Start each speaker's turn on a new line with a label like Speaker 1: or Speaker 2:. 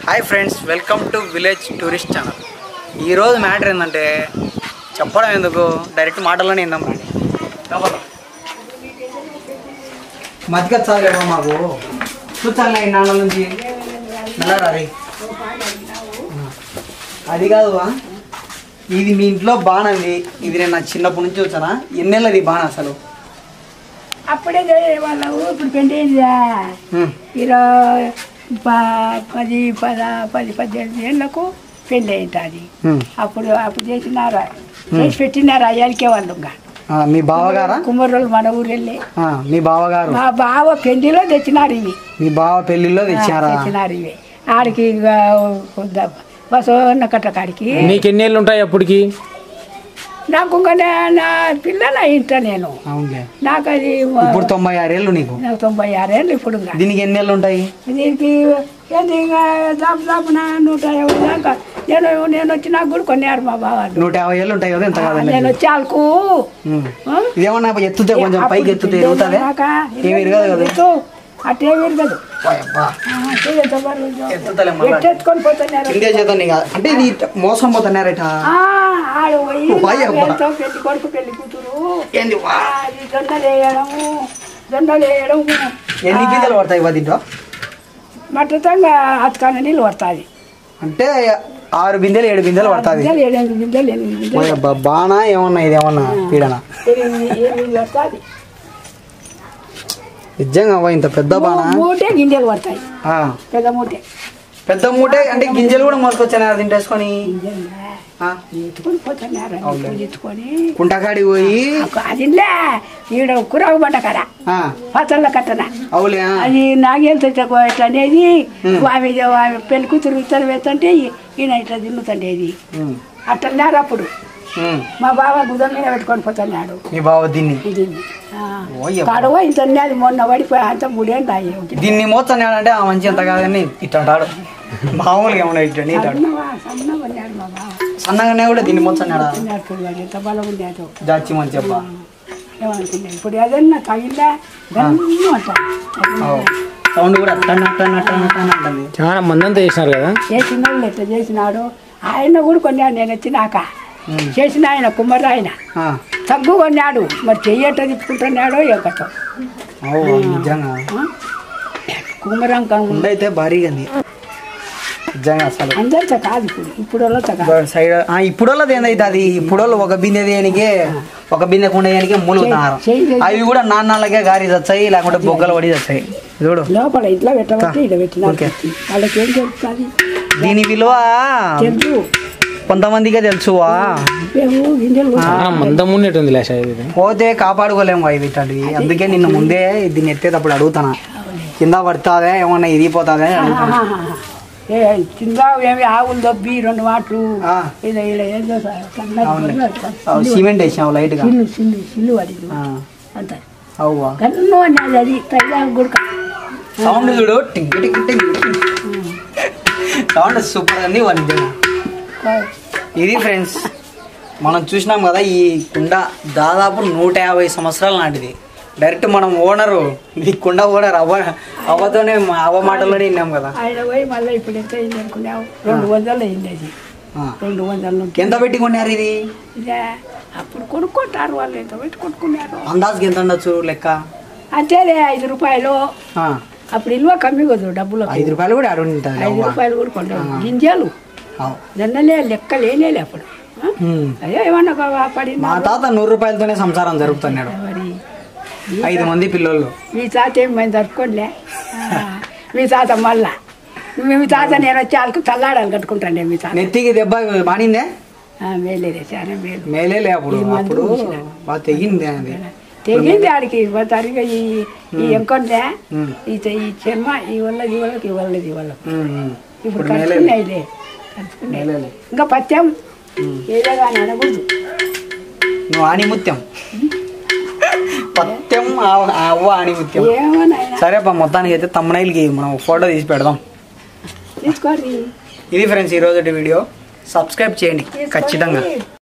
Speaker 1: Hi friends welcome to village tourist channel ఈరోజు matter ఏంటంటే చెప్పడం ఎందుకు డైరెక్ట్ మాటల్లోనే విందాం రండి మధ్య చాలేమో మాకు చూచాలే నాన్న నుంచి నల్లరా రే అది కాదు వా. ఇది మీ ఇంట్లో బాణ ఇది ఇది నేను నా చిన్నప్పటి నుంచి వచ్చానా ఎన్నెళ్ళది బాణ అసలు
Speaker 2: అప్పుడే వాళ్ళు ఇప్పుడు పెళ్ళిందా
Speaker 1: హ్మ్.
Speaker 2: ఇరవై ప- పది పద పది పద్దెనిమిది ఏళ్ళకు పెళ్ళి అవుతుంది
Speaker 1: హ్మ్.
Speaker 2: అప్పుడు అప్పుడు చేసినారా చేసి పెట్టినారు అయ్యాలకే వాళ్ళు ఇంకా
Speaker 1: ఆ, మీ బావగారా
Speaker 2: కుమ్మరోళ్ళు మన ఊరు వెళ్ళి
Speaker 1: ఆ, మీ బావగారు
Speaker 2: మా బావ పెళ్లిలో తెచ్చినారు ఇవి
Speaker 1: మీ బావ పెళ్లిలో తెచ్చారా
Speaker 2: తెచ్చినారు ఇవి ఆడికి ఇక కొద్ద- బస్సు ఉన్న కట్ట కాడికి
Speaker 3: నీకు ఎన్ని ఏళ్ళు ఉంటాయి అప్పటికి
Speaker 2: నాకు ఇంకా నా- నా పిల్లల ఇంట నేను
Speaker 1: అవునులే
Speaker 2: నాకు అది
Speaker 1: ఇప్పుడు తొంభై ఆరేళ్ళు నీకు
Speaker 2: నాకు తొంభై ఆరేళ్ళు ఇప్పుడు ఇంకా
Speaker 1: దీనికి ఎన్ని ఏళ్ళు ఉంటాయి
Speaker 2: దీనికి ఏంది ఇంకా దాపు దాపున నూట యాభై దాకా నేను నేను వచ్చి నాకు కూడా కొన్నారు మా బావ
Speaker 1: నూట యాభై ఏళ్ళు ఉంటాయి కదా ఎంత కాదండి
Speaker 2: నేను వచ్చి వాళ్ళకు ఆ?
Speaker 1: ఇదేమన్నా ఎత్తుతే కొంచెం పైకి ఎత్తుతే ఎరుగుతుంది ఏమి ఇరగదు కదా
Speaker 2: అట్టే విరగదు
Speaker 1: ఓయబ్బా. ఎత్తుతలే మళ్ళా.
Speaker 2: ఎట్టెత్తుకొని పోతున్నారు
Speaker 1: కిందే చేద్దాం నీకు అంటే ఇది మోసం పోతున్నారట
Speaker 2: ఆ, ఆడు పోయి
Speaker 1: ఓయ్ అబ్బా.
Speaker 2: ఎంతో పెళ్లి కొడుకు పెళ్లి కూతురు
Speaker 1: ఏంది వా?
Speaker 2: ఆ, అది దొండలు వేయడము దొండలు వేయడము
Speaker 1: ఎన్ని గింజలు పడతాయి ఇవ్వ దీంట్లో
Speaker 2: మట్టతంగా అతకాన నీళ్ళు పడుతుంది
Speaker 1: అంటే ఆరు బిందెలు ఏడు బిందెలు పడుతుంది
Speaker 2: బిందెలు ఏడెనిమిది బిందెలు ఎనిమిది బిందెలు
Speaker 1: ఓయబ్బా బానా ఏమన్నా ఇది ఏమన్నా పీడన
Speaker 2: ఎనిమిది ఎనిమిది పడుతుంది
Speaker 1: నిజంగా అవ్వ ఇంత పెద్ద బానా
Speaker 2: మూటే గింజలు పడతాయి
Speaker 1: ఆ,
Speaker 2: పెద్ద మూటే
Speaker 1: పెద్ద మూటే అంటే గింజలు కూడా మోసుకొచ్చాను తింటేసుకొని ఆ,
Speaker 2: ఎత్తుకొని పోతున్నారు ఎత్తుకొని
Speaker 1: కుంటకాడికి పోయి
Speaker 2: అదిలే ఈడ కురావు బండ కదా
Speaker 1: ఆ,
Speaker 2: పచ్చళ్ళ కట్టన
Speaker 1: అవులే ఆ.
Speaker 2: అది నాగేలు ఇట్లా ఇట్లా అనేది ఆమె ఆమె పెళ్లి కూతురు ఇతరు వేస్తుంటే ఈయన ఇట్లా తిన్నుతుండేది
Speaker 1: ఉమ్,
Speaker 2: అట్లా లేరు అప్పుడు
Speaker 1: ఉమ్.
Speaker 2: మా బావ గుదం మీద పెట్టుకొని పోతున్నాడు
Speaker 1: మీ బావ దీన్ని
Speaker 2: దీన్ని
Speaker 1: ఓయ్ అబ్బా.
Speaker 2: కడవ ఇంత అది మొన్న పడిపోయి అంత మూడేళ్ళు అయ్యి
Speaker 1: దీన్ని మోస్తున్నాడంటే ఆ మంచి ఎంత కాదని ఇట్టాడు మామూలుగా ఏమన్నా ఇట్లా ఇట్టాడు
Speaker 2: సన్నవా సన్నగా ఉన్నాడు మా బావ
Speaker 1: సన్నగానే కూడా దీన్ని మోస్తున్నాడా
Speaker 2: ఉన్నాడు పిల్లవాడు ఎంత బలం ఉన్నాడు
Speaker 1: జాచి మంచి అబ్బా
Speaker 2: ఏమనుకున్నాడు ఇప్పుడు ఏదన్నా తగిలినా గన్ను అంటాడు
Speaker 1: సౌండ్ కూడా అట్టన్న అట్టన్న అట్టన్న అట్టన్న అంటుంది
Speaker 3: చాలా మంది అంతా చేసినారు కదా
Speaker 2: చేసిన వాళ్ళు ఎట్లా చేసినాడు ఆయన కూడా కొన్నాడు నేను వచ్చినాక చేసిన ఆయన కుమ్మర ఆయన
Speaker 1: ఆ,
Speaker 2: తగ్గు కొన్నాడు మరి చెయ్యట తిప్పుకుంటున్నాడో ఏకటో
Speaker 1: ఓ నిజంగా
Speaker 2: కుమ్మరం కంగు
Speaker 1: ఉండైతే భారీగా ఉంది నిజంగా అసలు
Speaker 2: అందరితో కాదు ఇప్పుడు ఇప్పుడు వాళ్ళతో కాదు
Speaker 1: సైడ్ ఇప్పుడు వాళ్ళది ఏందైతే అది ఇప్పుడు వాళ్ళు ఒక బిందె దేనికి ఒక బిందె కుండ దేనికి మూలుగుతున్నారు
Speaker 2: చెయ్యి చెయ్యి.
Speaker 1: అవి కూడా నాన్నలకే గారి చచ్చాయి లేకుంటే బొగ్గలు పడి చచ్చాయి చూడు
Speaker 2: లోపల ఇట్లా పెట్టబట్టి ఇట్లా పెట్టినారు
Speaker 1: ఓకే.
Speaker 2: వాళ్ళకి ఏం చెప్తుంది
Speaker 1: దీని విలువ
Speaker 2: తెలుసు
Speaker 1: కొంతమందికే తెలుసువా
Speaker 2: మేము గింజలు కూడా
Speaker 3: చాలా మందం ఉన్నట్టుంది లేశ ఇది
Speaker 1: పోతే కాపాడుకోలేము అవి ఇట్లాంటివి అందుకే నిన్న ముందే దీన్ని ఎత్తేటప్పుడు అడుగుతానా కింద పడుతుందే ఏమన్నా ఇరిగిపోతుందే అని అడుగుతానా
Speaker 2: ఆహాహా. ఏ కింద ఏమి ఆవులు దబ్బి రెండు మాటలు
Speaker 1: ఆ.
Speaker 2: ఇలా ఇలా ఏదో
Speaker 1: అవునులే. అవు సిమెంట్ వేసావు లైట్ గా
Speaker 2: సిల్లు సిల్లు సిల్లు పడింది
Speaker 1: ఆ,
Speaker 2: అంత
Speaker 1: అవువా
Speaker 2: కన్ను అన్నది అది తైలా గుడక
Speaker 1: సౌండ్ చూడు ting ting ting sound super అండి వన్ ఇది ఫ్రెండ్స్ మనం చూసినాం కదా ఈ కుండ దాదాపు నూట యాభై సంవత్సరాల నాటిది డైరెక్ట్ మనం ఓనరు ఈ కుండ ఓనర్ అవ్వ అవ్వతోనే మా అవ్వ మాటల్లోనే విన్నాం కదా
Speaker 2: ఆయన పోయి మళ్ళీ ఇప్పుడు ఎంత అయింది అనుకున్నావు రెండు వందలు అయింది అది
Speaker 1: ఆ.
Speaker 2: రెండు వందల నుంచి
Speaker 1: ఎంత పెట్టి కొన్నారు ఇది
Speaker 2: ఇదే అప్పుడు కొనుక్కుంటారు వాళ్ళు ఎంత పెట్టి కొనుక్కున్నారు
Speaker 1: అందాజుకి ఎంత ఉండొచ్చు లెక్క
Speaker 2: అంతేలే ఐదు రూపాయలు
Speaker 1: ఆ,
Speaker 2: అప్పుడు ఇల్వ కమ్మి కదా డబ్బులు
Speaker 1: ఐదు రూపాయలు కూడా అడుగు ఉంటుంది
Speaker 2: ఐదు రూపాయలు కూడా కొంటారు గింజలు నిన్నలే లెక్క లేనేలే అప్పుడు ఆ? అదే ఏమన్నా ఒక పడింది
Speaker 1: మా తాత నూరు రూపాయలతోనే సంసారం జరుపుతున్నాడు
Speaker 2: మరి
Speaker 1: ఐదు మంది పిల్లోళ్ళు
Speaker 2: మీ తాత ఏం మేము తట్టుకోలే మీ తాత మళ్ళా మీ తాత నేను వచ్చి వాళ్ళకి తల్లాడాలి కట్టుకుంటాను మీ తాత
Speaker 1: నెత్తికి దెబ్బ బానిందే
Speaker 2: ఆ, మేలేదే చాలా మేలు
Speaker 1: మేలేలే అప్పుడు అప్పుడు బాగా తెగింది అది
Speaker 2: తెగింది ఆడికి తరిగా ఈ ఈ ఎంకొందే
Speaker 1: ఉమ్.
Speaker 2: ఈ ఈ చర్మ ఈ వల్ల ఈ వాళ్ళకి ఈ వల్ల ఈ వాళ్ళకి
Speaker 1: ఉమ్, ఉమ్.
Speaker 2: ఇప్పుడు కలుసుకున్నాయిలే కలుసుకున్నాయి
Speaker 1: మేలేలే
Speaker 2: ఇంకా పత్యం ఏదో కానీ అనకూడదు
Speaker 1: నువ్వు ఆణిముత్యం పత్యం ఆ- ఆ అవ్వ ఆణిముత్యం
Speaker 2: ఏమోనాయన
Speaker 1: సరే అప్ప మొత్తానికి అయితే తమ్మనైల్కి మనం ఫోటో తీసి పెడదాం
Speaker 2: తీసుకోండి
Speaker 1: ఇది ఫ్రెండ్స్ ఈ రోజు వీడియో సబ్స్క్రైబ్ చేయండి ఖచ్చితంగా
Speaker 2: తీసుకోండి.